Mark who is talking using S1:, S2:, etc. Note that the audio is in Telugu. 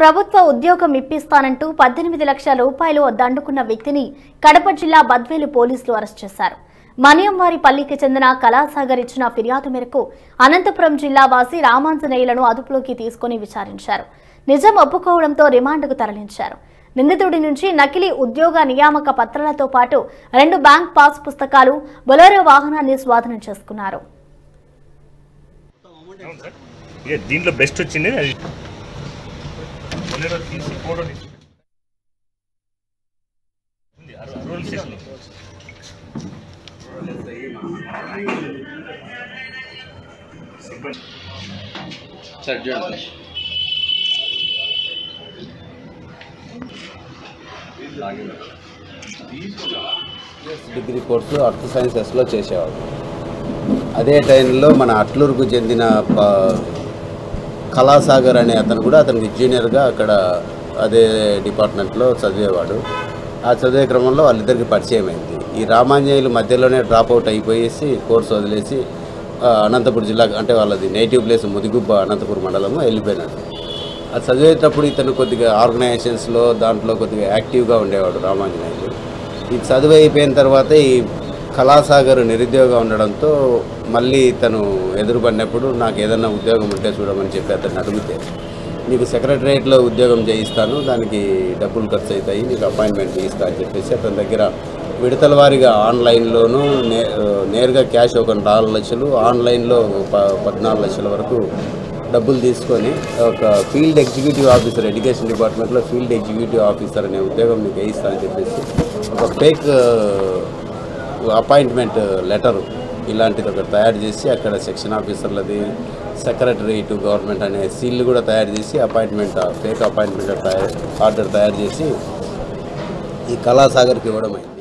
S1: ప్రభుత్వ ఉద్యోగం ఇప్పిస్తానంటూ పద్దెనిమిది లక్షల రూపాయలు దండుకున్న వ్యక్తిని కడప జిల్లా బద్వేలు పోలీసులు అరెస్ట్ చేశారు మనియంవారిపల్లికి చెందిన కళాసాగర్ ఇచ్చిన ఫిర్యాదు మేరకు అనంతపురం జిల్లా వాసి రామాంజనేయులను అదుపులోకి తీసుకుని విచారించారు నిజం ఒప్పుకోవడంతో రిమాండ్కు తరలించారు నిందితుడి నుంచి నకిలీ ఉద్యోగ నియామక పత్రాలతో పాటు రెండు బ్యాంక్ పాస్ పుస్తకాలు బొలెరో వాహనాన్ని స్వాధీనం చేసుకున్నారు
S2: అవును సార్ ఇక దీంట్లో బెస్ట్ వచ్చింది అది బొలెరో తీసి ఫోటో తీసి ఉంది, అరు- అరుణ్ స్టేషన్ సిబ్బంది
S3: సార్ చూడండి సార్
S4: డిగ్రీ కోర్సు అర్త్ సైన్సెస్లో చేసేవాడు అదే టైంలో మన అట్లూరుకు చెందిన ప- కళాసాగర్ అనే అతను కూడా అతనికి జూనియర్గా అక్కడ అదే డిపార్ట్మెంట్లో చదివేవాడు ఆ చదివే క్రమంలో వాళ్ళిద్దరికి పరిచయం అయింది ఈ రామాంజనేయులు మధ్యలోనే డ్రాప్ అవుట్ అయిపోయేసి కోర్సు వదిలేసి ఆ, అనంతపురం జిల్లా అంటే వాళ్ళది నేటివ్ ప్లేస్ ముదిగుబ్బ అనంతపురం మండలము వెళ్ళిపోయినాడు అది చదివేటప్పుడు ఇతను కొద్దిగా ఆర్గనైజేషన్స్లో దాంట్లో కొద్దిగా యాక్టివ్గా ఉండేవాడు రామాంజనేయులు ఈ చదువు అయిపోయిన తర్వాత ఈ కళాసాగర్ నిరుద్యోగం ఉండడంతో మళ్ళీ తను ఎదురుపడినప్పుడు నాకు ఏదైనా ఉద్యోగం ఉంటే చూడమని చెప్పి అతన్ని అడిగితే నీకు సెక్రటరియట్లో ఉద్యోగం చేయిస్తాను దానికి డబ్బులు ఖర్చు అవుతాయి నీకు అపాయింట్మెంట్ ఇస్తా అని చెప్పేసి అతని దగ్గర విడతల వారీగా ఆన్లైన్లోనూ నే నేరుగా క్యాష్ ఒక నాలుగు లక్షలు ఆన్లైన్లో ప పద్నాలుగు లక్షల వరకు డబ్బులు తీసుకొని ఒక ఫీల్డ్ ఎగ్జిక్యూటివ్ ఆఫీసర్ ఎడ్యుకేషన్ డిపార్ట్మెంట్లో ఫీల్డ్ ఎగ్జిక్యూటివ్ ఆఫీసర్ అనే ఉద్యోగం నీకు వేయిస్తా అని చెప్పేసి ఒక ఫేక్ అపాయింట్మెంట్ లెటర్ ఇలాంటిది ఒకటి తయారు చేసి అక్కడ సెక్షన్ ఆఫీసర్లది సెక్రటరీ టు గవర్నమెంట్ అనే సీల్ కూడా తయారు చేసి అపాయింట్మెంట్ ఫేక్ అపాయింట్మెంట్ తయారు ఆర్డర్ తయారు చేసి ఈ కళాసాగర్కి ఇవ్వడం అయింది